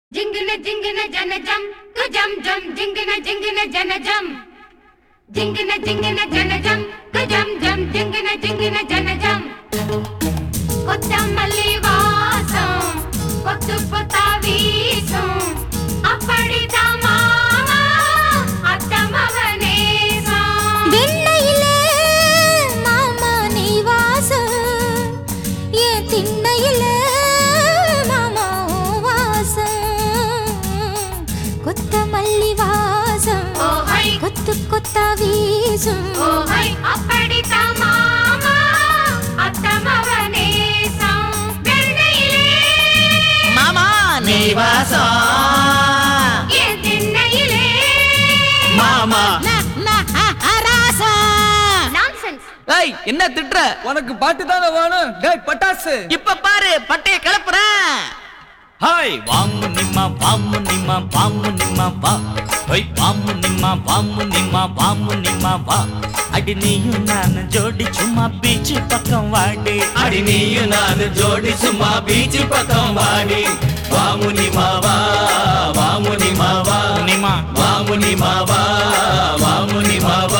జింగిన జింగిన జన జం కుజం జం జింగిన జింగిన జన జం జింగిన జింగిన జన జం కుజం జం జింగిన జింగిన జన జం కొత్త మల్లి వాసం కొత్త కొత్త వీసం అప్పడిత మామ అత్తమవనేసం வெண்ணையிலே மாமா நீ வாசம் என் திண்ணையிலே மாமா உன் வாசம் கொத்தமல்லி வாசம் ఓ హై கொத்து கொத்தா வீசும் ఓ హై అప్పడిత మామ అత్తమవనేసం వెన్నయిలే மாமா நீ வாசம் ఏ తిన్నయిలే மாமா నాన్సెన్స్ ஏய் என்ன திட்டுற உனக்கு பாட்டு தானே வேணும் டேய் பட்டாசு இப்ப பாரு பட்டைய கிளப்புறேன் ஹாய் வாமு நிம்மா வாமு நிம்மா வாமு நிம்மா வா ஹோய் வாமு நிம்மா வாமு நிம்மா வாமு நிம்மா வா அடி நீயும் நான் ஜோடி சும்மா பீச்சு பக்கம் வாடி அடி நீயும் நானு ஜோடி சும்மா பீச் பக்கம் வாடி வாமுனி மாவா வாமுனி மாவா நிம்மா வாமுனி மாவா வாமுனி மாவா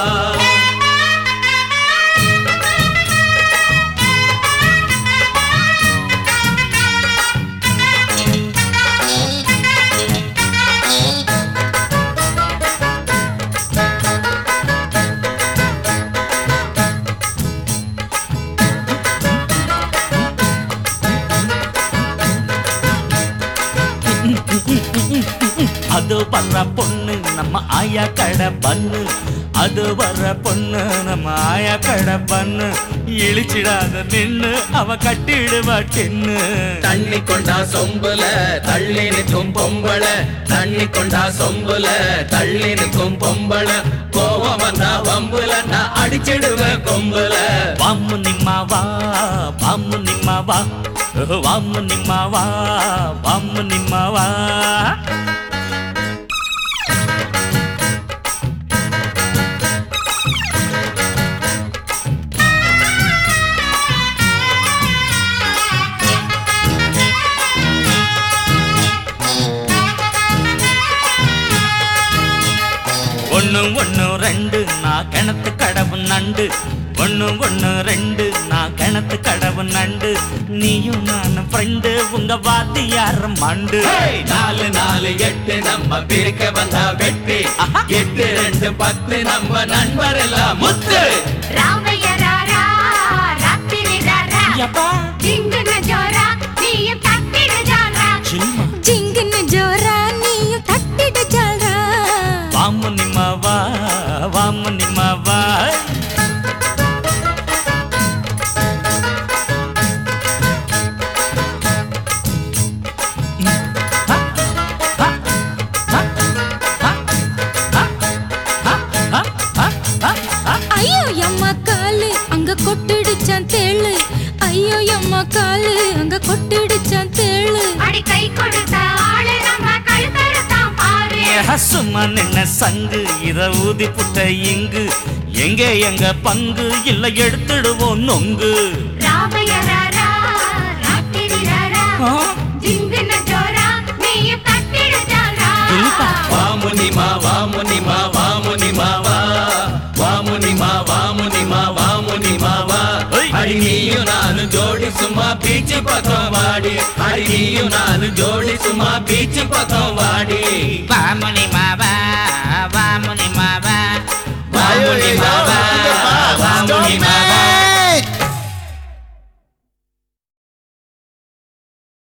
அது வர்ற பொண்ணு நம்ம ஆயா கடை பண்ணு அது வர்ற பொண்ணு நம்ம ஆயா கடை பண்ணு இழிச்சிடாத நின்னு அவ கட்டிடுவா டென்னு தண்ணி கொண்டா சொம்புல தள்ளி நிற்கும் பொம்பள தண்ணி கொண்டா சொம்புல தள்ளி நிற்கும் பொம்பள கோவம் வந்தா வம்புல நான் அடிச்சிடுவேன் கொம்புல வாமு நிம்மாவா வாமு நிம்மாவா வாமு நிம்மாவா வாமு நிம்மாவா ஒண்ணு ஒண்ணு ரெண்டு நான் கிணத்து கடவு நண்டு ஒண்ணு ஒண்ணு ரெண்டு நான் கிணத்து கடவு நண்டு நீயும் நானும் ஃப்ரெண்டு உங்க வாத்தியார மண்டு ஹேய், நாலு நாலு எட்டு நம்ம பிரிக்க வந்தா வெட்டி எட்டு ரெண்டு பத்து நம்ம நண்பர் எல்லாம் முத்து రామయ్య రారా రాత్రి రారా யப்பா జింగిన జోరా నీయం తట్టిన జారా சில்மா ஜிங்குன்னு ஜோரா நீயும் தட்டிடு ஜால்ரா வாமு நிம்மாவா வாமு நிம்மாவா ஐயோ அம்மா காலு அங்க கொட்டுடுச்சான் தேளு ஐயோ அம்மா காலு அங்க கொட்டுடுச்சான் தேளு அடி கை கொடுத்த ஆளு நம்ம கழுத்தறுத்தான் பாரு சும்மா நின்ன சங்கு இத ஊதி புட்ட இங்கு எங்க எங்க பங்கு இல்ல எடுத்துடுவோம் நொங்கு రామయ్య రారా రాత్రి రారా ஆ? జింగిన జోరా నీయం తట్టిన జారా இல்லப்பா. வாமுனி மா வாமுனி மா வாமுனி மாவா வாமுனி மா வாமுனி மா வாமுனி மாவா ஏய். அடி நீயும் நானு ஜோடி சும்மா பீச்சு பக்கம் வாடி அடி நீயும் நானு ஜோடி சும்மா பீச்சு பக்கம் வாடி வாமுனி மாவா வாமுனி மாவா வாமுனி மா